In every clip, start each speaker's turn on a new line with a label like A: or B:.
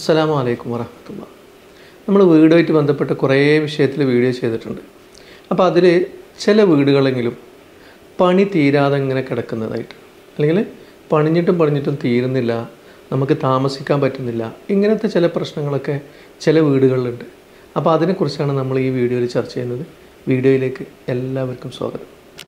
A: അസ്സലാമു അലൈക്കും വറഹമത്തുള്ള നമ്മൾ വീടുമായിട്ട് ബന്ധപ്പെട്ട കുറേ വിഷയത്തിൽ വീഡിയോ ചെയ്തിട്ടുണ്ട് അപ്പോൾ അതിൽ ചില വീടുകളെങ്കിലും പണി തീരാതെ ഇങ്ങനെ കിടക്കുന്നതായിട്ട് അല്ലെങ്കിൽ പണിഞ്ഞിട്ടും പണിഞ്ഞിട്ടും തീരുന്നില്ല നമുക്ക് താമസിക്കാൻ പറ്റുന്നില്ല ഇങ്ങനത്തെ ചില പ്രശ്നങ്ങളൊക്കെ ചില വീടുകളിലുണ്ട് അപ്പോൾ അതിനെക്കുറിച്ചാണ് നമ്മൾ ഈ വീഡിയോയിൽ ചർച്ച ചെയ്യുന്നത് വീഡിയോയിലേക്ക് എല്ലാവർക്കും സ്വാഗതം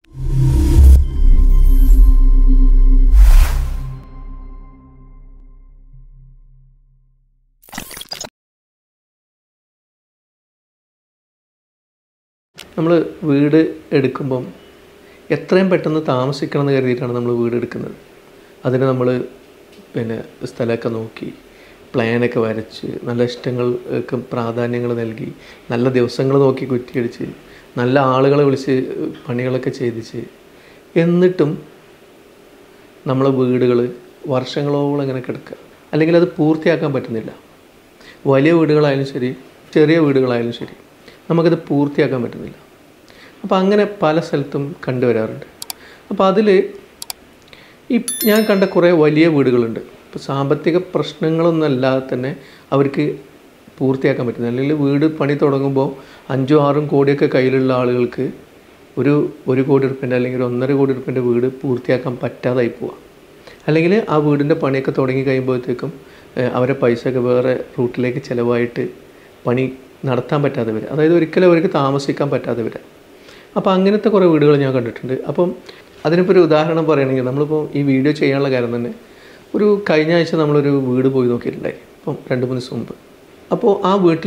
A: നമ്മൾ വീട് എടുക്കുമ്പം എത്രയും പെട്ടെന്ന് താമസിക്കണം എന്ന് കരുതിയിട്ടാണ് നമ്മൾ വീട് എടുക്കുന്നത് അതിന് നമ്മൾ പിന്നെ സ്ഥലമൊക്കെ നോക്കി പ്ലാനൊക്കെ വരച്ച് നല്ല ഇഷ്ടങ്ങൾക്ക് പ്രാധാന്യങ്ങൾ നൽകി നല്ല ദിവസങ്ങൾ നോക്കി കുറ്റിയടിച്ച് നല്ല ആളുകളെ വിളിച്ച് പണികളൊക്കെ ചെയ്തിച്ച് എന്നിട്ടും നമ്മളെ വീടുകൾ വർഷങ്ങളോളം ഇങ്ങനെ കിടക്കുക അല്ലെങ്കിൽ അത് പൂർത്തിയാക്കാൻ പറ്റുന്നില്ല വലിയ വീടുകളായാലും ശരി ചെറിയ വീടുകളായാലും ശരി നമുക്കത് പൂർത്തിയാക്കാൻ പറ്റുന്നില്ല അപ്പോൾ അങ്ങനെ പല സ്ഥലത്തും കണ്ടുവരാറുണ്ട് അപ്പോൾ അതിൽ ഈ ഞാൻ കണ്ട കുറേ വലിയ വീടുകളുണ്ട് ഇപ്പോൾ സാമ്പത്തിക പ്രശ്നങ്ങളൊന്നും അല്ലാതെ തന്നെ അവർക്ക് പൂർത്തിയാക്കാൻ പറ്റുന്നത് അല്ലെങ്കിൽ വീട് പണി തുടങ്ങുമ്പോൾ അഞ്ചും ആറും കോടിയൊക്കെ കയ്യിലുള്ള ആളുകൾക്ക് ഒരു ഒരു കോടി റുപ്യൻ്റെ അല്ലെങ്കിൽ ഒരു ഒന്നര കോടി റുപ്യൻ്റെ വീട് പൂർത്തിയാക്കാൻ പറ്റാതായി പോവുക അല്ലെങ്കിൽ ആ വീടിൻ്റെ പണിയൊക്കെ തുടങ്ങി കഴിയുമ്പോഴത്തേക്കും ഏഹ്, അവരെ പൈസയൊക്കെ വേറെ റൂട്ടിലേക്ക് ചിലവായിട്ട് പണി നടത്താൻ പറ്റാതെ വരിക അതായത് ഒരിക്കലും അവർക്ക് താമസിക്കാൻ പറ്റാതെ വരിക അപ്പോൾ അങ്ങനത്തെ കുറേ വീടുകൾ ഞാൻ കണ്ടിട്ടുണ്ട് അപ്പം അതിനിപ്പോൾ ഒരു ഉദാഹരണം പറയുകയാണെങ്കിൽ നമ്മളിപ്പോൾ ഈ വീഡിയോ ചെയ്യാനുള്ള കാര്യം തന്നെ ഒരു കഴിഞ്ഞ ആഴ്ച നമ്മളൊരു വീട് പോയി നോക്കിയിട്ടുണ്ടായി ഇപ്പം രണ്ട് മൂന്ന് ദിവസം മുമ്പ് അപ്പോൾ ആ വീട്ടിൽ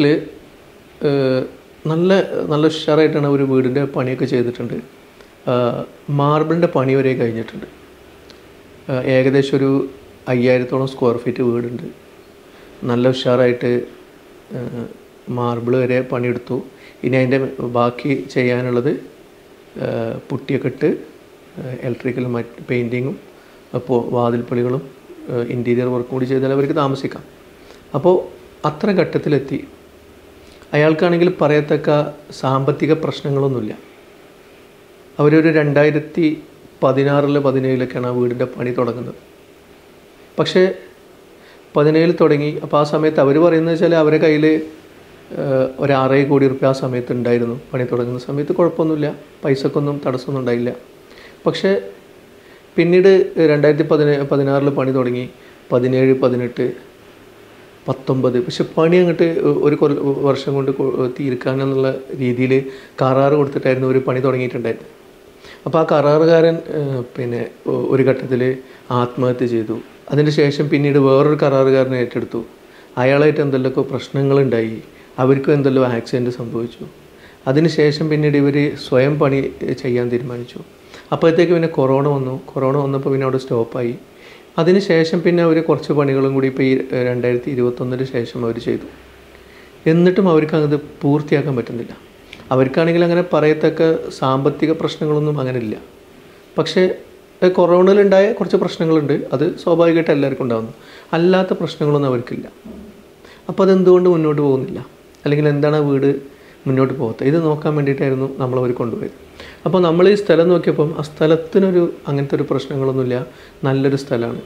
A: നല്ല നല്ല ഉഷാറായിട്ടാണ് ഒരു വീടിൻ്റെ പണിയൊക്കെ ചെയ്തിട്ടുണ്ട് മാർബിളിൻ്റെ പണി വരെ കഴിഞ്ഞിട്ടുണ്ട് ഏഹ് ഏകദേശം ഒരു അയ്യായിരത്തോളം സ്ക്വയർ ഫീറ്റ് വീടുണ്ട് നല്ല ഉഷാറായിട്ട് മാർബിൾ വരെ പണിയെടുത്തു ഇനി അതിൻ്റെ ബാക്കി ചെയ്യാനുള്ളത് ഏഹ് പുട്ടിയൊക്കെ ഇട്ട് ഇലക്ട്രിക്കൽ മറ്റ് പെയിൻറ്റിങ്ങും അപ്പോൾ വാതിൽപ്പളികളും ഇൻറ്റീരിയർ വർക്കും കൂടി ചെയ്താൽ അവർക്ക് താമസിക്കാം അപ്പോൾ അത്ര ഘട്ടത്തിലെത്തി അയാൾക്കാണെങ്കിൽ പറയത്തക്ക സാമ്പത്തിക പ്രശ്നങ്ങളൊന്നുമില്ല അവരൊരു രണ്ടായിരത്തി പതിനാറില് പതിനേഴിലൊക്കെയാണ് ആ വീടിൻ്റെ പണി തുടങ്ങുന്നത് പക്ഷേ പതിനേഴിൽ തുടങ്ങി അപ്പോൾ ആ സമയത്ത് അവർ പറയുന്നത് വെച്ചാൽ അവരുടെ കയ്യിൽ ഒരു ആറേ കോടി റുപ്യ ആ സമയത്ത് ഉണ്ടായിരുന്നു പണി തുടങ്ങുന്ന സമയത്ത് കുഴപ്പമൊന്നുമില്ല പൈസക്കൊന്നും തടസ്സമൊന്നും ഉണ്ടായില്ല പക്ഷേ പിന്നീട് രണ്ടായിരത്തി പതിനേ പതിനാറിൽ പണി തുടങ്ങി പതിനേഴ് പതിനെട്ട് പത്തൊമ്പത് പക്ഷെ പണി അങ്ങോട്ട് ഒരു കൊല്ല വർഷം കൊണ്ട് കൊ- തീർക്കാനെന്നുള്ള രീതിയിൽ കരാറ് കൊടുത്തിട്ടായിരുന്നു ഒരു പണി തുടങ്ങിയിട്ടുണ്ടായിരുന്നത് അപ്പോൾ ആ കരാറുകാരൻ ഏഹ്, പിന്നെ ഒ- ഒരു ഘട്ടത്തിൽ ആത്മഹത്യ ചെയ്തു അതിന് ശേഷം പിന്നീട് വേറൊരു കരാറുകാരനെ ഏറ്റെടുത്തു അയാളായിട്ട് എന്തെല്ലാമൊക്കെ പ്രശ്നങ്ങളുണ്ടായി അവർക്കും എന്തെല്ലോ ആക്സിഡൻറ്റ് സംഭവിച്ചു അതിനുശേഷം പിന്നീട് ഇവർ സ്വയം പണി ചെയ്യാൻ തീരുമാനിച്ചു അപ്പോഴത്തേക്ക് പിന്നെ കൊറോണ വന്നു കൊറോണ വന്നപ്പോൾ പിന്നെ അവിടെ സ്റ്റോപ്പായി അതിനുശേഷം പിന്നെ അവർ കുറച്ച് പണികളും കൂടി ഇപ്പോൾ ഈ ഏഹ്, രണ്ടായിരത്തി ഇരുപത്തൊന്നിന് ശേഷം അവർ ചെയ്തു എന്നിട്ടും അവർക്ക് അത് പൂർത്തിയാക്കാൻ പറ്റുന്നില്ല അവർക്കാണെങ്കിൽ അങ്ങനെ പറയത്തക്ക സാമ്പത്തിക പ്രശ്നങ്ങളൊന്നും അങ്ങനെ ഇല്ല പക്ഷേ ഏഹ്, കൊറോണയിലുണ്ടായ കുറച്ച് പ്രശ്നങ്ങളുണ്ട് അത് സ്വാഭാവികമായിട്ട് എല്ലാവർക്കും ഉണ്ടാകുന്നു അല്ലാത്ത പ്രശ്നങ്ങളൊന്നും അവർക്കില്ല അപ്പോൾ അതെന്തുകൊണ്ട് മുന്നോട്ട് പോകുന്നില്ല അല്ലെങ്കിൽ എന്താണ് ആ വീട് മുന്നോട്ട് പോകാത്തത് ഇത് നോക്കാൻ വേണ്ടിയിട്ടായിരുന്നു നമ്മൾ അവർ കൊണ്ടുപോയത് അപ്പോൾ നമ്മൾ ഈ സ്ഥലം നോക്കിയപ്പം ആ സ്ഥലത്തിനൊരു അങ്ങനത്തെ ഒരു പ്രശ്നങ്ങളൊന്നുമില്ല നല്ലൊരു സ്ഥലമാണ്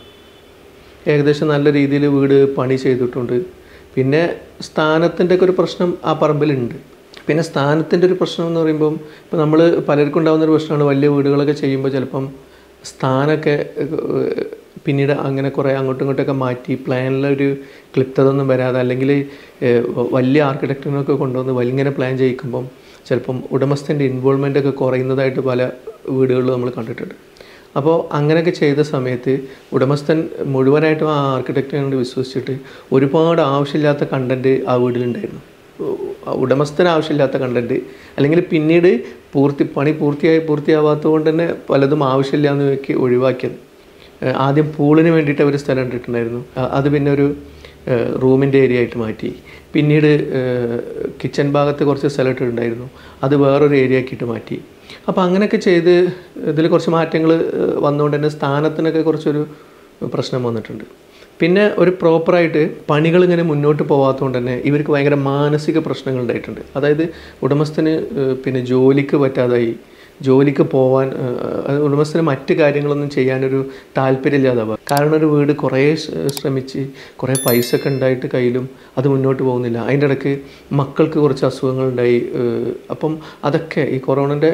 A: ഏകദേശം നല്ല രീതിയിൽ വീട് പണി ചെയ്തിട്ടുണ്ട് പിന്നെ സ്ഥാനത്തിൻ്റെ ഒക്കെ ഒരു പ്രശ്നം ആ പറമ്പിലുണ്ട് പിന്നെ സ്ഥാനത്തിൻ്റെ ഒരു പ്രശ്നം എന്ന് പറയുമ്പം ഇപ്പോൾ നമ്മൾ പലർക്കും ഉണ്ടാകുന്ന ഒരു പ്രശ്നമാണ് വലിയ വീടുകളൊക്കെ ചെയ്യുമ്പോൾ ചിലപ്പം സ്ഥാനമൊക്കെ ഏഹ്, പിന്നീട് അങ്ങനെ കുറേ അങ്ങോട്ടും ഇങ്ങോട്ടൊക്കെ മാറ്റി പ്ലാനിലൊരു ക്ലിപ്തതൊന്നും വരാതെ അല്ലെങ്കിൽ ഏഹ്, വലിയ ആർക്കിടെക്റ്റിനൊക്കെ കൊണ്ടുവന്ന് വലിങ്ങനെ പ്ലാൻ ചെയ്യിക്കുമ്പം ചിലപ്പം ഉടമസ്ഥൻ്റെ ഇൻവോൾവ്മെൻ്റ് ഒക്കെ കുറയുന്നതായിട്ട് പല വീടുകളിലും നമ്മൾ കണ്ടിട്ടുണ്ട് അപ്പോൾ അങ്ങനെയൊക്കെ ചെയ്ത സമയത്ത് ഉടമസ്ഥൻ മുഴുവനായിട്ടും ആ ആർക്കിടെക്റ്റിനെ കൊണ്ട് വിശ്വസിച്ചിട്ട് ഒരുപാട് ആവശ്യമില്ലാത്ത കണ്ടൻറ്റ് ആ വീട്ടിലുണ്ടായിരുന്നു ഉ- ഉടമസ്ഥന് ആവശ്യമില്ലാത്ത കണ്ടൻറ്റ് അല്ലെങ്കിൽ പിന്നീട് പൂർത്തി പണി പൂർത്തിയായി പൂർത്തിയാവാത്തത് കൊണ്ട് തന്നെ പലതും ആവശ്യമില്ല എന്ന് വെക്കി ഒഴിവാക്കിയത് ഏഹ് ആദ്യം പൂളിന് വേണ്ടിയിട്ട് അവർ സ്ഥലം ഇട്ടിട്ടുണ്ടായിരുന്നു അ- അത് പിന്നെ ഒരു റൂമിൻ്റെ ഏരിയ ആയിട്ട് മാറ്റി പിന്നീട് കിച്ചൺ ഭാഗത്ത് കുറച്ച് സ്ഥലം ഇട്ടിട്ടുണ്ടായിരുന്നു അത് വേറൊരു ഏരിയ ആക്കിയിട്ട് മാറ്റി അപ്പോൾ അങ്ങനെയൊക്കെ ചെയ്ത് ഇതിൽ കുറച്ച് മാറ്റങ്ങൾ വന്നുകൊണ്ട് തന്നെ സ്ഥാനത്തിനൊക്കെ കുറച്ചൊരു പ്രശ്നം വന്നിട്ടുണ്ട് പിന്നെ ഒരു പ്രോപ്പറായിട്ട് പണികൾ ഇങ്ങനെ മുന്നോട്ട് പോകാത്തതുകൊണ്ട് തന്നെ ഇവർക്ക് ഭയങ്കര മാനസിക പ്രശ്നങ്ങൾ ഉണ്ടായിട്ടുണ്ട് അതായത് ഉടമസ്ഥന് ഏഹ്, പിന്നെ ജോലിക്ക് പറ്റാതായി ജോലിക്ക് പോകാൻ ഏഹ്, ഉടമസ്ഥന് മറ്റ് കാര്യങ്ങളൊന്നും ചെയ്യാനൊരു താല്പര്യമില്ലാതാവുക കാരണം ഒരു വീട് കുറേ ശ്ര- ശ്രമിച്ച് കുറേ പൈസ ഒക്കെ ഉണ്ടായിട്ട് കയ്യിലും അത് മുന്നോട്ട് പോകുന്നില്ല അതിൻ്റെ ഇടയ്ക്ക് മക്കൾക്ക് കുറച്ച് അസുഖങ്ങളുണ്ടായി ഏഹ്, അപ്പം അതൊക്കെ ഈ കൊറോണൻ്റെ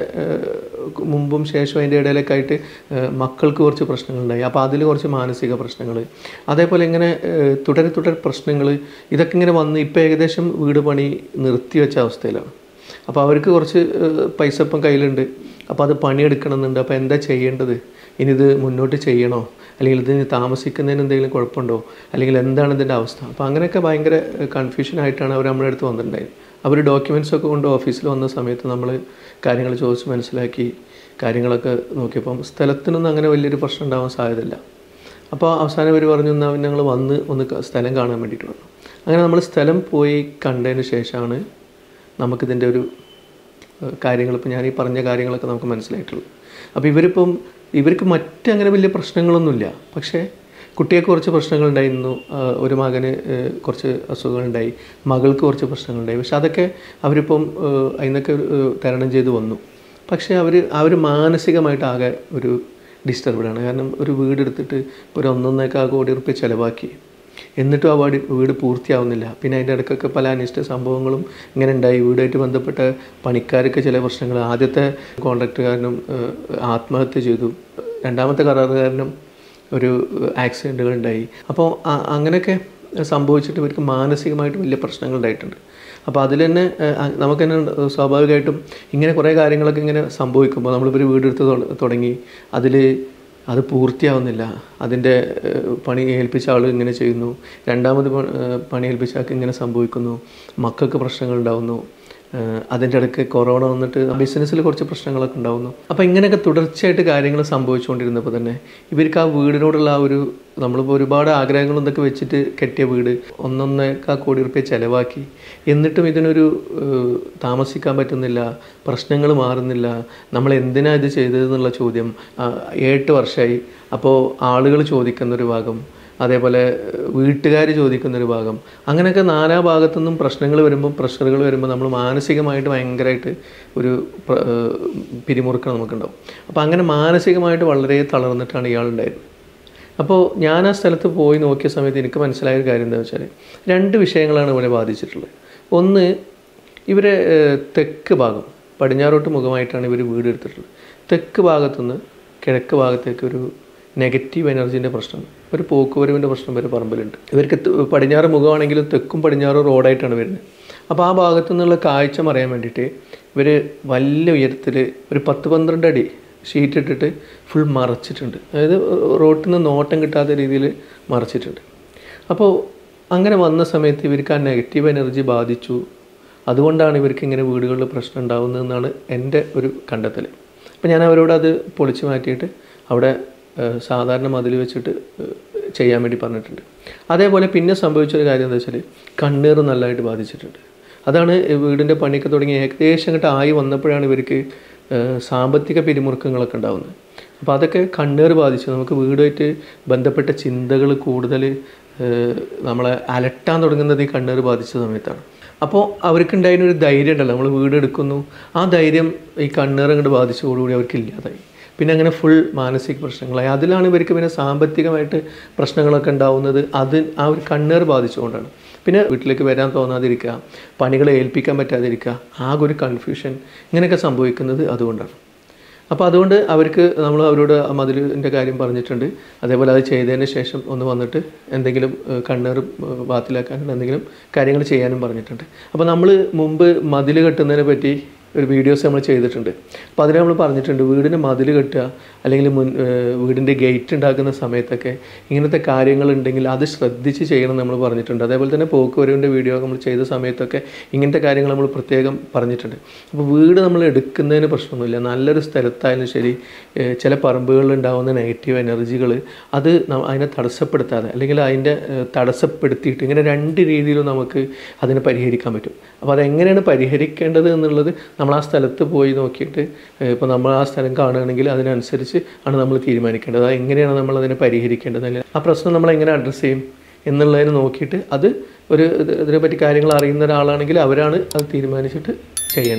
A: മുമ്പും ശേഷവും അതിൻ്റെ ഇടയിലൊക്കെ ആയിട്ട് ഏഹ്, മക്കൾക്ക് കുറച്ച് പ്രശ്നങ്ങളുണ്ടായി അപ്പോൾ അതിൽ കുറച്ച് മാനസിക പ്രശ്നങ്ങൾ അതേപോലെ ഇങ്ങനെ ഏഹ്, തുടരെ തുടരെ പ്രശ്നങ്ങൾ ഇതൊക്കെ ഇങ്ങനെ വന്ന് ഇപ്പോൾ ഏകദേശം വീട് പണി നിർത്തിവെച്ച അവസ്ഥയിലാണ് അപ്പോൾ അവർക്ക് കുറച്ച് ഏഹ്, പൈസ ഇപ്പം കയ്യിലുണ്ട് അപ്പോൾ അത് പണിയെടുക്കണമെന്നുണ്ട് അപ്പോൾ എന്താ ചെയ്യേണ്ടത് ഇനി ഇത് മുന്നോട്ട് ചെയ്യണോ അല്ലെങ്കിൽ ഇതിന് താമസിക്കുന്നതിന് എന്തെങ്കിലും കുഴപ്പമുണ്ടോ അല്ലെങ്കിൽ എന്താണ് ഇതിൻ്റെ അവസ്ഥ അപ്പോൾ അങ്ങനെയൊക്കെ ഭയങ്കര കൺഫ്യൂഷൻ ആയിട്ടാണ് അവർ നമ്മുടെ അടുത്ത് വന്നിട്ടുണ്ടായത് അവർ ഡോക്യുമെൻറ്റ്സ് ഒക്കെ കൊണ്ട് ഓഫീസിൽ വന്ന സമയത്ത് നമ്മൾ കാര്യങ്ങൾ ചോദിച്ച് മനസ്സിലാക്കി കാര്യങ്ങളൊക്കെ നോക്കിയപ്പം സ്ഥലത്തിനൊന്നും അങ്ങനെ വലിയൊരു പ്രശ്നം ഉണ്ടാവാൻ സാധ്യതയില്ല അപ്പോൾ അവസാനം ഇവർ പറഞ്ഞു എന്നാൽ ഞങ്ങൾ വന്ന് ഒന്ന് ക- സ്ഥലം കാണാൻ വേണ്ടിയിട്ട് വന്നു അങ്ങനെ നമ്മൾ സ്ഥലം പോയി കണ്ടതിന് ശേഷമാണ് നമുക്കിതിൻ്റെ ഒരു ഏഹ്, കാര്യങ്ങൾ ഇപ്പോൾ ഞാൻ ഈ പറഞ്ഞ കാര്യങ്ങളൊക്കെ നമുക്ക് മനസ്സിലായിട്ടുള്ളൂ അപ്പോൾ ഇവരിപ്പം ഇവർക്ക് മറ്റങ്ങനെ വലിയ പ്രശ്നങ്ങളൊന്നുമില്ല പക്ഷേ കുട്ടിയൊക്കെ കുറച്ച് പ്രശ്നങ്ങളുണ്ടായിരുന്നു ആഹ് ഒരു മകന് ഏഹ്, കുറച്ച് അസുഖങ്ങളുണ്ടായി മകൾക്ക് കുറച്ച് പ്രശ്നങ്ങളുണ്ടായി പക്ഷെ അതൊക്കെ അവരിപ്പം ഏഹ്, അതിനൊക്കെ ഏഹ്, തരണം ചെയ്ത് വന്നു പക്ഷേ അവർ അവർ മാനസികമായിട്ട് ആകെ ഒരു ഡിസ്റ്റർബ്ഡ് ആണ് കാരണം ഒരു വീടെടുത്തിട്ട് ഒരു ഒന്നൊന്നേക്കാൾ കോടി റുപ്യ ചിലവാക്കി എന്നിട്ടും ആ വീട് വീട് പൂർത്തിയാവുന്നില്ല പിന്നെ അതിൻ്റെ ഇടയ്ക്കൊക്കെ പല അനിഷ്ട സംഭവങ്ങളും ഇങ്ങനെ ഉണ്ടായി വീടുമായിട്ട് ബന്ധപ്പെട്ട പണിക്കാർക്ക് ചില പ്രശ്നങ്ങൾ ആദ്യത്തെ കോൺട്രാക്റ്റുകാരനും ഏഹ്, ആത്മഹത്യ ചെയ്തു രണ്ടാമത്തെ കരാറുകാരനും ഒരു ആക്സിഡൻറ്റുകൾ ഉണ്ടായി അപ്പോൾ അ- അങ്ങനെയൊക്കെ സംഭവിച്ചിട്ട് ഇവർക്ക് മാനസികമായിട്ട് വലിയ പ്രശ്നങ്ങൾ ഉണ്ടായിട്ടുണ്ട് അപ്പോൾ അതിൽ തന്നെ ഏഹ്, നമുക്ക് തന്നെ ഉണ്ട് സ്വാഭാവികമായിട്ടും ഇങ്ങനെ കുറേ കാര്യങ്ങളൊക്കെ ഇങ്ങനെ സംഭവിക്കുമ്പോൾ നമ്മളിപ്പോൾ ഒരു വീടെടുത്ത് തുട- തുടങ്ങി അതിൽ അത് പൂർത്തിയാവുന്നില്ല അതിൻ്റെ ഏഹ്, പണി ഏൽപ്പിച്ച ആൾ ഇങ്ങനെ ചെയ്യുന്നു രണ്ടാമത് പ- ഏഹ്, പണി ഏൽപ്പിച്ച ആൾക്ക് ഇങ്ങനെ സംഭവിക്കുന്നു മക്കൾക്ക് പ്രശ്നങ്ങൾ ഉണ്ടാവുന്നു ഏഹ്, അതിൻ്റെ ഇടയ്ക്ക് കൊറോണ വന്നിട്ട് ബിസിനസ്സിൽ കുറച്ച് പ്രശ്നങ്ങളൊക്കെ ഉണ്ടാവുന്നു അപ്പോൾ ഇങ്ങനെയൊക്കെ തുടർച്ചയായിട്ട് കാര്യങ്ങൾ സംഭവിച്ചുകൊണ്ടിരുന്നപ്പോൾ തന്നെ ഇവർക്ക് ആ വീടിനോടുള്ള ആ ഒരു നമ്മളിപ്പോൾ ഒരുപാട് ആഗ്രഹങ്ങളും ഇതൊക്കെ വെച്ചിട്ട് കെട്ടിയ വീട് ഒന്നൊന്നേക്കാൾ കോടി റുപ്യ ചിലവാക്കി എന്നിട്ടും ഇതിനൊരു ഏഹ്, താമസിക്കാൻ പറ്റുന്നില്ല പ്രശ്നങ്ങൾ മാറുന്നില്ല നമ്മൾ എന്തിനാ ഇത് ചെയ്തതെന്നുള്ള ചോദ്യം ആ, എട്ട് വർഷമായി അപ്പോൾ ആളുകൾ ചോദിക്കുന്നൊരു ഭാഗം അതേപോലെ വീട്ടുകാർ ചോദിക്കുന്നൊരു ഭാഗം അങ്ങനെയൊക്കെ നാനാ ഭാഗത്തുനിന്നും പ്രശ്നങ്ങൾ വരുമ്പോൾ പ്രഷറുകൾ വരുമ്പോൾ നമ്മൾ മാനസികമായിട്ട് ഭയങ്കരമായിട്ട് ഒരു പ്ര- ഏഹ് പിരിമുറുക്കം നമുക്കുണ്ടാവും അപ്പോൾ അങ്ങനെ മാനസികമായിട്ട് വളരെ തളർന്നിട്ടാണ് ഇയാളുണ്ടായിരുന്നത് അപ്പോൾ ഞാൻ ആ സ്ഥലത്ത് പോയി നോക്കിയ സമയത്ത് എനിക്ക് മനസ്സിലായ ഒരു കാര്യം എന്താ വെച്ചാൽ രണ്ട് വിഷയങ്ങളാണ് ഇവിടെ ബാധിച്ചിട്ടുള്ളത് ഒന്ന് ഇവരെ ഏഹ്, തെക്ക് ഭാഗം പടിഞ്ഞാറോട്ട് മുഖമായിട്ടാണ് ഇവർ വീട് എടുത്തിട്ടുള്ളത് തെക്ക് ഭാഗത്തുനിന്ന് കിഴക്ക് ഭാഗത്തേക്ക് ഒരു നെഗറ്റീവ് എനർജീൻ്റെ പ്രശ്നം ഒരു പോക്കുവരവിൻ്റെ പ്രശ്നം വരെ പറമ്പിലുണ്ട് ഇവർക്ക് ത- പടിഞ്ഞാറ് മുഖമാണെങ്കിലും തെക്കും പടിഞ്ഞാറും റോഡായിട്ടാണ് വരുന്നത് അപ്പോൾ ആ ഭാഗത്തു നിന്നുള്ള കാഴ്ച മറിയാൻ വേണ്ടിയിട്ട് ഇവർ വലിയ ഉയരത്തിൽ ഒരു പത്ത് പന്ത്രണ്ട് അടി ഷീറ്റ് ഇട്ടിട്ട് ഫുൾ മറച്ചിട്ടുണ്ട് അതായത് റോട്ടിൽ നിന്ന് നോട്ടം കിട്ടാത്ത രീതിയിൽ മറച്ചിട്ടുണ്ട് അപ്പോൾ അങ്ങനെ വന്ന സമയത്ത് ഇവർക്ക് ആ നെഗറ്റീവ് എനർജി ബാധിച്ചു അതുകൊണ്ടാണ് ഇവർക്ക് ഇങ്ങനെ വീടുകളിൽ പ്രശ്നം ഉണ്ടാകുന്നതെന്നാണ് എൻ്റെ ഒരു കണ്ടെത്തൽ അപ്പോൾ ഞാൻ അവരോട് അത് പൊളിച്ചു മാറ്റിയിട്ട് അവിടെ ഏഹ്, സാധാരണ മതിൽ വെച്ചിട്ട് ഏഹ്, ചെയ്യാൻ വേണ്ടി പറഞ്ഞിട്ടുണ്ട് അതേപോലെ പിന്നെ സംഭവിച്ചൊരു കാര്യം എന്താ വെച്ചാൽ കണ്ണീർ നല്ലതായിട്ട് ബാധിച്ചിട്ടുണ്ട് അതാണ് ഈ വീടിൻ്റെ പണിയൊക്കെ തുടങ്ങി ഏകദേശം അങ്ങോട്ട് ആയി വന്നപ്പോഴാണ് ഇവർക്ക് ഏഹ്, സാമ്പത്തിക പിരിമുറുക്കങ്ങളൊക്കെ ഉണ്ടാകുന്നത് അപ്പോൾ അതൊക്കെ കണ്ണീർ ബാധിച്ചു നമുക്ക് വീടുമായിട്ട് ബന്ധപ്പെട്ട ചിന്തകൾ കൂടുതൽ ഏഹ്, നമ്മളെ അലട്ടാൻ തുടങ്ങുന്നത് ഈ കണ്ണീർ ബാധിച്ച സമയത്താണ് അപ്പോൾ അവർക്കുണ്ടായിരുന്ന ഒരു ധൈര്യം ഉണ്ടല്ലോ നമ്മൾ വീട് എടുക്കുന്നു ആ ധൈര്യം ഈ കണ്ണീർ അങ്ങോട്ട് ബാധിച്ചതോടുകൂടി അവർക്ക് ഇല്ലാതായി പിന്നെ അങ്ങനെ ഫുൾ മാനസിക പ്രശ്നങ്ങളായി അതിലാണ് ഇവർക്ക് പിന്നെ സാമ്പത്തികമായിട്ട് പ്രശ്നങ്ങളൊക്കെ ഉണ്ടാവുന്നത് അത് ആ ഒരു കണ്ണീർ ബാധിച്ചുകൊണ്ടാണ് പിന്നെ വീട്ടിലേക്ക് വരാൻ തോന്നാതിരിക്കുക പണികൾ ഏൽപ്പിക്കാൻ പറ്റാതിരിക്കുക ആകെ ഒരു കൺഫ്യൂഷൻ ഇങ്ങനെയൊക്കെ സംഭവിക്കുന്നത് അതുകൊണ്ടാണ് അപ്പോൾ അതുകൊണ്ട് അവർക്ക് നമ്മൾ അവരോട് ആ മതിലിൻ്റെ കാര്യം പറഞ്ഞിട്ടുണ്ട് അതേപോലെ അത് ചെയ്തതിന് ശേഷം ഒന്ന് വന്നിട്ട് എന്തെങ്കിലും ഏഹ്, കണ്ണേറ് ഏഹ്, ബാത്തിലാക്കാനുള്ള എന്തെങ്കിലും കാര്യങ്ങൾ ചെയ്യാനും പറഞ്ഞിട്ടുണ്ട് അപ്പോൾ നമ്മൾ മുമ്പ് മതിൽ കെട്ടുന്നതിനെ പറ്റി ഒരു വീഡിയോസ് നമ്മൾ ചെയ്തിട്ടുണ്ട് അപ്പോൾ അതിൽ നമ്മൾ പറഞ്ഞിട്ടുണ്ട് വീടിന് മതിൽ കെട്ടുക അല്ലെങ്കിൽ മുൻ ഏഹ്, വീടിൻ്റെ ഗേറ്റ് ഉണ്ടാക്കുന്ന സമയത്തൊക്കെ ഇങ്ങനത്തെ കാര്യങ്ങളുണ്ടെങ്കിൽ അത് ശ്രദ്ധിച്ച് ചെയ്യണം നമ്മൾ പറഞ്ഞിട്ടുണ്ട് അതേപോലെ തന്നെ പോക്കുവരവിൻ്റെ വീഡിയോ നമ്മൾ ചെയ്ത സമയത്തൊക്കെ ഇങ്ങനത്തെ കാര്യങ്ങൾ നമ്മൾ പ്രത്യേകം പറഞ്ഞിട്ടുണ്ട് അപ്പോൾ വീട് നമ്മൾ എടുക്കുന്നതിന് പ്രശ്നമൊന്നുമില്ല നല്ലൊരു സ്ഥലത്തായാലും ശരി ഏഹ്, ചില പറമ്പുകളിൽ ഉണ്ടാകുന്ന നെഗറ്റീവ് എനർജികൾ അത് ന- അതിനെ തടസ്സപ്പെടുത്താതെ അല്ലെങ്കിൽ അതിൻ്റെ ഏഹ്, തടസ്സപ്പെടുത്തിയിട്ട് ഇങ്ങനെ രണ്ട് രീതിയിലും നമുക്ക് അതിനെ പരിഹരിക്കാൻ പറ്റും അപ്പോൾ അതെങ്ങനെയാണ് പരിഹരിക്കേണ്ടത് എന്നുള്ളത് നമ്മൾ ആ സ്ഥലത്ത് പോയി നോക്കിയിട്ട് ഇപ്പോൾ നമ്മൾ ആ സ്ഥലം കാണുകയാണെങ്കിൽ അതിനനുസരിച്ച് ആണ് നമ്മൾ തീരുമാനിക്കേണ്ടത് അത് എങ്ങനെയാണ് നമ്മൾ അതിനെ പരിഹരിക്കേണ്ടത് അല്ലെങ്കിൽ ആ പ്രശ്നം നമ്മൾ എങ്ങനെ അഡ്രസ്സ് ചെയ്യും എന്നുള്ളതിനെ നോക്കിയിട്ട് അത് ഒരു ഇത് ഇതിനെപ്പറ്റി കാര്യങ്ങൾ അറിയുന്ന ഒരാളാണെങ്കിൽ അവരാണ് അത് തീരുമാനിച്ചിട്ട് ചെയ്യേണ്ടത്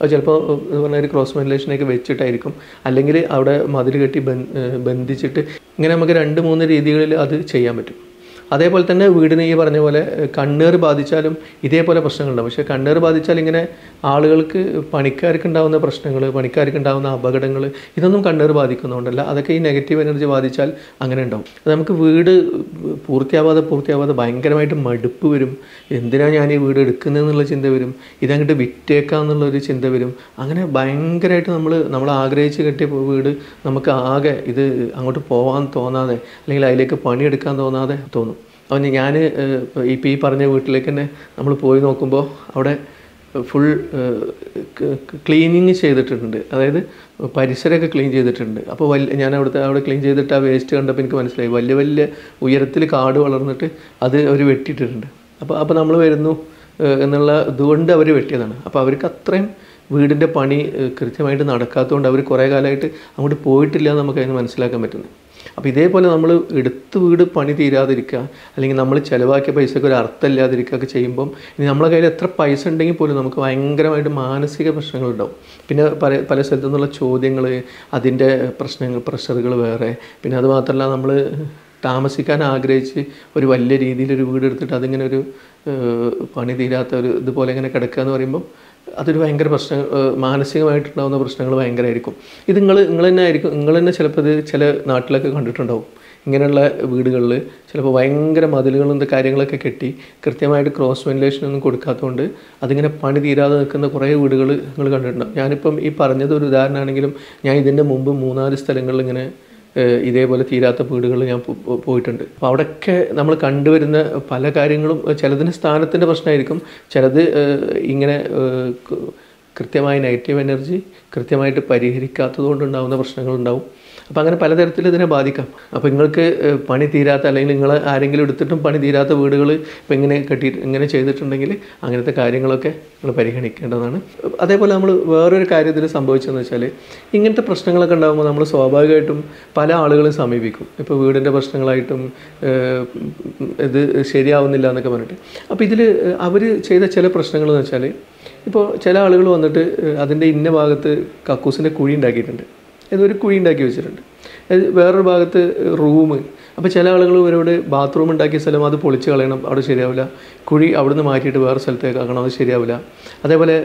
A: അത് ചിലപ്പോൾ എന്ന് പറഞ്ഞാൽ ഒരു ക്രോസ് വെന്റിലേഷനൊക്കെ വെച്ചിട്ടായിരിക്കും അല്ലെങ്കിൽ അവിടെ മതിൽ കെട്ടി ബൻ- ഏഹ് ബന്ധിച്ചിട്ട് ഇങ്ങനെ നമുക്ക് രണ്ട് മൂന്ന് രീതികളിൽ അത് ചെയ്യാൻ പറ്റും അതേപോലെ തന്നെ വീടിന് ഈ പറഞ്ഞ പോലെ ഏഹ്, കണ്ണേറ് ബാധിച്ചാലും ഇതേപോലെ പ്രശ്നങ്ങളുണ്ടാവും പക്ഷേ കണ്ണേറ് ബാധിച്ചാൽ ഇങ്ങനെ ആളുകൾക്ക് പണിക്കാർക്ക് ഉണ്ടാകുന്ന പ്രശ്നങ്ങൾ പണിക്കാർക്ക് ഉണ്ടാകുന്ന അപകടങ്ങൾ ഇതൊന്നും കണ്ണേറ് ബാധിക്കുന്നതുകൊണ്ടല്ല അതൊക്കെ ഈ നെഗറ്റീവ് എനർജി ബാധിച്ചാൽ അങ്ങനെ ഉണ്ടാവും അത് നമുക്ക് വീട് പൂർത്തിയാവാതെ പൂർത്തിയാവാതെ ഭയങ്കരമായിട്ട് മടുപ്പ് വരും എന്തിനാണ് ഞാൻ ഈ വീട് എടുക്കുന്നതെന്നുള്ള ചിന്ത വരും ഇതങ്ങോട്ട് വിറ്റേക്കാന്നുള്ളൊരു ചിന്ത വരും അങ്ങനെ ഭയങ്കരമായിട്ട് നമ്മൾ നമ്മൾ ആഗ്രഹിച്ച് കെട്ടിയ വീട് നമുക്ക് ആകെ ഇത് അങ്ങോട്ട് പോകാൻ തോന്നാതെ അല്ലെങ്കിൽ അതിലേക്ക് പണിയെടുക്കാൻ തോന്നാതെ തോന്നും അപ്പം ഞാൻ ഇപ്പം ഈ പറഞ്ഞ വീട്ടിലേക്ക് തന്നെ നമ്മൾ പോയി നോക്കുമ്പോൾ അവിടെ ഫുൾ ക്ലീനിങ് ചെയ്തിട്ടുണ്ട് അതായത് പരിസരമൊക്കെ ക്ലീൻ ചെയ്തിട്ടുണ്ട് അപ്പോൾ വലിയ ഞാൻ അവിടുത്തെ അവിടെ ക്ലീൻ ചെയ്തിട്ട് ആ വേസ്റ്റ് കണ്ടപ്പോൾ എനിക്ക് മനസ്സിലായി വലിയ വലിയ ഉയരത്തിൽ കാട് വളർന്നിട്ട് അത് അവർ വെട്ടിയിട്ടിട്ടുണ്ട് അപ്പോൾ അപ്പോൾ നമ്മൾ വരുന്നു ഏഹ് എന്നുള്ള ഇതുകൊണ്ട് അവർ വെട്ടിയതാണ് അപ്പോൾ അവർക്ക് അത്രയും വീടിൻ്റെ പണി ഏഹ് കൃത്യമായിട്ട് നടക്കാത്തതുകൊണ്ട് അവർ കുറേ കാലമായിട്ട് അങ്ങോട്ട് പോയിട്ടില്ല എന്ന് നമുക്ക് അതിന് മനസ്സിലാക്കാൻ പറ്റുന്നത് അപ്പോൾ ഇതേപോലെ നമ്മൾ എടുത്ത് വീട് പണി തീരാതിരിക്കുക അല്ലെങ്കിൽ നമ്മൾ ചിലവാക്കിയ പൈസക്ക് ഒരു അർത്ഥമില്ലാതിരിക്കുക ഒക്കെ ചെയ്യുമ്പം ഇനി നമ്മളെ കയ്യിൽ എത്ര പൈസ ഉണ്ടെങ്കിൽ പോലും നമുക്ക് ഭയങ്കരമായിട്ട് മാനസിക പ്രശ്നങ്ങളുണ്ടാവും പിന്നെ പല പല സ്ഥലത്തു നിന്നുള്ള ചോദ്യങ്ങൾ അതിൻ്റെ പ്രശ്നങ്ങൾ പ്രഷറുകൾ വേറെ പിന്നെ അത് മാത്രമല്ല നമ്മൾ താമസിക്കാൻ ആഗ്രഹിച്ച് ഒരു വലിയ രീതിയിൽ ഒരു വീട് എടുത്തിട്ട് അതിങ്ങനെ ഒരു ഏഹ്, പണി തീരാത്ത ഒരു ഇതുപോലെ ഇങ്ങനെ കിടക്കുക എന്ന് പറയുമ്പോൾ അതൊരു ഭയങ്കര പ്രശ്നം ഏഹ്, മാനസികമായിട്ടുണ്ടാകുന്ന പ്രശ്നങ്ങൾ ഭയങ്കരമായിരിക്കും ഇത് നിങ്ങൾ നിങ്ങൾ തന്നെ ആയിരിക്കും നിങ്ങൾ തന്നെ ചിലപ്പോൾ ഇത് ചില നാട്ടിലൊക്കെ കണ്ടിട്ടുണ്ടാവും ഇങ്ങനെയുള്ള വീടുകളിൽ ചിലപ്പോൾ ഭയങ്കര മതിലുകളും ഇത് കാര്യങ്ങളൊക്കെ കെട്ടി കൃത്യമായിട്ട് ക്രോസ് വെന്റിലേഷൻ ഒന്നും കൊടുക്കാത്തതുകൊണ്ട് അതിങ്ങനെ പണി തീരാതെ നിൽക്കുന്ന കുറേ വീടുകൾ നിങ്ങൾ കണ്ടിട്ടുണ്ടാവും ഞാനിപ്പം ഈ പറഞ്ഞത് ഒരു ഉദാഹരണമാണെങ്കിലും ഞാൻ ഇതിൻ്റെ മുമ്പ് മൂന്നാല് സ്ഥലങ്ങളിൽ ഇങ്ങനെ ഏഹ് ഇതേപോലെ തീരാത്ത വീടുകളിൽ ഞാൻ പോ- പോ- പോയിട്ടുണ്ട് അപ്പോൾ അവിടെയൊക്കെ നമ്മൾ കണ്ടുവരുന്ന പല കാര്യങ്ങളും ഏഹ് ചിലതിന് സ്ഥാനത്തിൻ്റെ പ്രശ്നമായിരിക്കും ചിലത് ഏഹ് ഇങ്ങനെ ഏഹ് ക- കൃത്യമായ നെഗറ്റീവ് എനർജി കൃത്യമായിട്ട് പരിഹരിക്കാത്തത് കൊണ്ടുണ്ടാകുന്ന പ്രശ്നങ്ങളുണ്ടാവും അപ്പോൾ അങ്ങനെ പലതരത്തിൽ ഇതിനെ ബാധിക്കാം അപ്പോൾ നിങ്ങൾക്ക് ഏഹ് പണി തീരാത്ത അല്ലെങ്കിൽ നിങ്ങൾ ആരെങ്കിലും എടുത്തിട്ടും പണി തീരാത്ത വീടുകൾ ഇപ്പോൾ ഇങ്ങനെ കെട്ടി ഇങ്ങനെ ചെയ്തിട്ടുണ്ടെങ്കിൽ അങ്ങനത്തെ കാര്യങ്ങളൊക്കെ നിങ്ങൾ പരിഗണിക്കേണ്ടതാണ് അതേപോലെ നമ്മൾ വേറൊരു കാര്യം ഇതിൽ സംഭവിച്ചതെന്ന് വെച്ചാൽ ഇങ്ങനത്തെ പ്രശ്നങ്ങളൊക്കെ ഉണ്ടാകുമ്പോൾ നമ്മൾ സ്വാഭാവികമായിട്ടും പല ആളുകളും സമീപിക്കും ഇപ്പോൾ വീടിൻ്റെ പ്രശ്നങ്ങളായിട്ടും ഏഹ്, ഇത് ശരിയാവുന്നില്ല എന്നൊക്കെ പറഞ്ഞിട്ട് അപ്പോൾ ഇതിൽ അവർ ചെയ്ത ചില പ്രശ്നങ്ങളെന്ന് വെച്ചാൽ ഇപ്പോൾ ചില ആളുകൾ വന്നിട്ട് അതിൻ്റെ ഇന്ന ഭാഗത്ത് കക്കൂസിൻ്റെ കുഴി ഉണ്ടാക്കിയിട്ടുണ്ട് ഏതൊരു കുഴി ഉണ്ടാക്കി വെച്ചിട്ടുണ്ട് അത് വേറൊരു ഭാഗത്ത് റൂം അപ്പോൾ ചില ആളുകൾ ഇവരോട് ബാത്റൂം ഉണ്ടാക്കിയ സ്ഥലം അത് പൊളിച്ച് കളയണം അവിടെ ശരിയാവില്ല കുഴി അവിടുന്ന് മാറ്റിയിട്ട് വേറെ സ്ഥലത്തേക്ക് ആക്കണം അത് ശരിയാവില്ല അതേപോലെ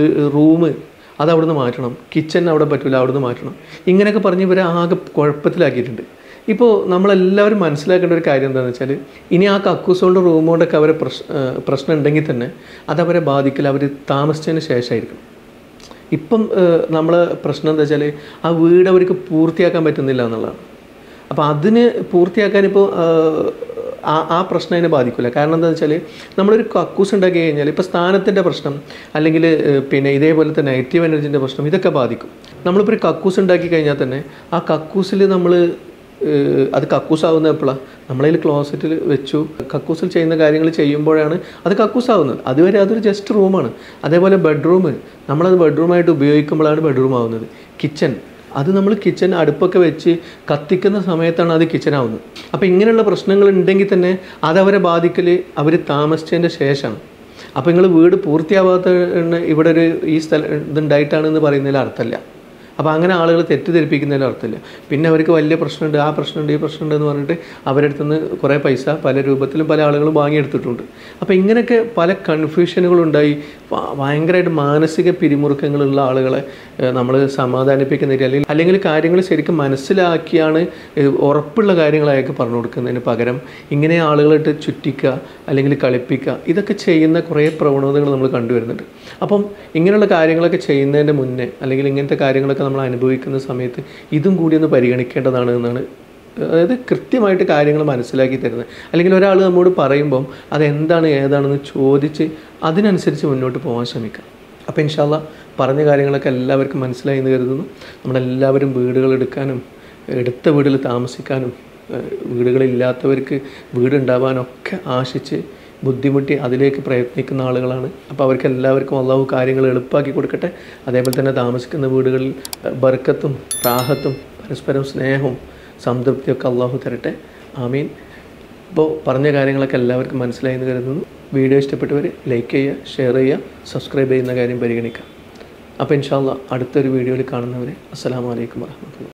A: റൂം അത് അവിടുന്ന് മാറ്റണം കിച്ചൺ അവിടെ പറ്റില്ല അവിടുന്ന് മാറ്റണം ഇങ്ങനെയൊക്കെ പറഞ്ഞ് ഇവരെ ആകെ കുഴപ്പത്തിലാക്കിയിട്ടുണ്ട് ഇപ്പോൾ നമ്മളെല്ലാവരും മനസ്സിലാക്കേണ്ട ഒരു കാര്യം എന്താണെന്ന് വെച്ചാൽ ഇനി ആ കക്കൂസ് കൊണ്ട് റൂം കൊണ്ടൊക്കെ അവരെ പ്രശ് ഏഹ് പ്രശ്നം ഉണ്ടെങ്കിൽ തന്നെ അതവരെ ബാധിക്കൽ അവർ താമസിച്ചതിന് ശേഷമായിരിക്കും ഇപ്പം നമ്മൾ പ്രശ്നം എന്താ വെച്ചാൽ ആ വീട് അവർക്ക് പൂർത്തിയാക്കാൻ പറ്റുന്നില്ല എന്നുള്ളതാണ് അപ്പോൾ അതിന് പൂർത്തിയാക്കാൻ ഇപ്പോൾ ആ ആ പ്രശ്നം അതിനെ ബാധിക്കില്ല കാരണം എന്താ വെച്ചാൽ നമ്മളൊരു കക്കൂസ് ഉണ്ടാക്കി കഴിഞ്ഞാൽ ഇപ്പോൾ സ്ഥാനത്തിൻ്റെ പ്രശ്നം അല്ലെങ്കിൽ ഏഹ്, പിന്നെ ഇതേപോലത്തെ നെഗറ്റീവ് എനർജീൻ്റെ പ്രശ്നം ഇതൊക്കെ ബാധിക്കും നമ്മളിപ്പോൾ ഒരു കക്കൂസ് ഉണ്ടാക്കി കഴിഞ്ഞാൽ തന്നെ ആ കക്കൂസിൽ നമ്മൾ ഏഹ് അത് കക്കൂസാവുന്നത് എപ്പോഴാണ് നമ്മളതിൽ ക്ലോസറ്റിൽ വെച്ചു കക്കൂസിൽ ചെയ്യുന്ന കാര്യങ്ങൾ ചെയ്യുമ്പോഴാണ് അത് കക്കൂസാവുന്നത് അതുവരെ അതൊരു ജസ്റ്റ് റൂമാണ് അതേപോലെ ബെഡ്റൂം നമ്മളത് ബെഡ്റൂമായിട്ട് ഉപയോഗിക്കുമ്പോഴാണ് ബെഡ്റൂം ആവുന്നത് കിച്ചൺ അത് നമ്മൾ കിച്ചൺ അടുപ്പൊക്കെ വെച്ച് കത്തിക്കുന്ന സമയത്താണ് അത് കിച്ചൺ ആവുന്നത് അപ്പോൾ ഇങ്ങനെയുള്ള പ്രശ്നങ്ങൾ ഉണ്ടെങ്കിൽ തന്നെ അതവരെ ബാധിക്കൽ അവർ താമസിച്ചതിൻ്റെ ശേഷമാണ് അപ്പോൾ നിങ്ങൾ വീട് പൂർത്തിയാവാത്ത ഇവിടെ ഒരു ഈ സ്ഥലം ഇതുണ്ടായിട്ടാണെന്ന് പറയുന്നതിൽ അർത്ഥമല്ല അപ്പോൾ അങ്ങനെ ആളുകൾ തെറ്റിദ്ധരിപ്പിക്കുന്നതിൽ അർത്ഥമില്ല പിന്നെ അവർക്ക് വലിയ പ്രശ്നമുണ്ട് ആ പ്രശ്നമുണ്ട് ഈ പ്രശ്നമുണ്ട് എന്ന് പറഞ്ഞിട്ട് അവരുടെ നിന്ന് കുറേ പൈസ പല രൂപത്തിലും പല ആളുകളും വാങ്ങിയെടുത്തിട്ടുണ്ട് അപ്പോൾ ഇങ്ങനെയൊക്കെ പല കൺഫ്യൂഷനുകളുണ്ടായി ഭ- ഭയങ്കരമായിട്ട് മാനസിക പിരിമുറുക്കങ്ങളുള്ള ആളുകളെ നമ്മൾ സമാധാനിപ്പിക്കുന്ന രീതി അല്ലെങ്കിൽ അല്ലെങ്കിൽ കാര്യങ്ങൾ ശരിക്കും മനസ്സിലാക്കിയാണ് ഏഹ്, ഉറപ്പുള്ള കാര്യങ്ങളായൊക്കെ പറഞ്ഞു കൊടുക്കുന്നതിന് പകരം ഇങ്ങനെ ആളുകളായിട്ട് ചുറ്റിക്കുക അല്ലെങ്കിൽ കളിപ്പിക്കുക ഇതൊക്കെ ചെയ്യുന്ന കുറേ പ്രവണതകൾ നമ്മൾ കണ്ടുവരുന്നുണ്ട് അപ്പം ഇങ്ങനെയുള്ള കാര്യങ്ങളൊക്കെ ചെയ്യുന്നതിൻ്റെ മുന്നേ അല്ലെങ്കിൽ ഇങ്ങനത്തെ കാര്യങ്ങളൊക്കെ നമ്മൾ അനുഭവിക്കുന്ന സമയത്ത് ഇതും കൂടി ഒന്ന് പരിഗണിക്കേണ്ടതാണ് എന്നാണ് അതായത് കൃത്യമായിട്ട് കാര്യങ്ങൾ മനസ്സിലാക്കി തരുന്നത് അല്ലെങ്കിൽ ഒരാൾ നമ്മോട് പറയുമ്പം അതെന്താണ് ഏതാണെന്ന് ചോദിച്ച് അതിനനുസരിച്ച് മുന്നോട്ട് പോകാൻ ശ്രമിക്കുക അപ്പോൾ ഇൻഷാല്ല പറഞ്ഞ കാര്യങ്ങളൊക്കെ എല്ലാവർക്കും മനസ്സിലായി എന്ന് കരുതുന്നു നമ്മളെല്ലാവരും വീടുകൾ എടുക്കാനും എടുത്ത വീട്ടിൽ താമസിക്കാനും ഏഹ് വീടുകളില്ലാത്തവർക്ക് വീടുണ്ടാവാനൊക്കെ ആശിച്ച് ബുദ്ധിമുട്ടി അതിലേക്ക് പ്രയത്നിക്കുന്ന ആളുകളാണ് അപ്പോൾ അവർക്ക് എല്ലാവർക്കും അള്ളാഹു കാര്യങ്ങൾ എളുപ്പമാക്കി കൊടുക്കട്ടെ അതേപോലെ തന്നെ താമസിക്കുന്ന വീടുകളിൽ ഏഹ് ബർക്കത്തും റാഹത്തും പരസ്പരം സ്നേഹവും സംതൃപ്തിയൊക്കെ അള്ളാഹു തരട്ടെ ആമീൻ അപ്പോൾ പറഞ്ഞ കാര്യങ്ങളൊക്കെ എല്ലാവർക്കും മനസ്സിലായി എന്ന് കരുതുന്നു വീഡിയോ ഇഷ്ടപ്പെട്ടവർ ലൈക്ക് ചെയ്യുക ഷെയർ ചെയ്യുക സബ്സ്ക്രൈബ് ചെയ്യുന്ന കാര്യം പരിഗണിക്കുക അപ്പോൾ ഇൻഷാല്ല അടുത്തൊരു വീഡിയോയിൽ കാണുന്നവരെ അസ്സലാമു അലൈക്കും വറഹമത്തുള്ള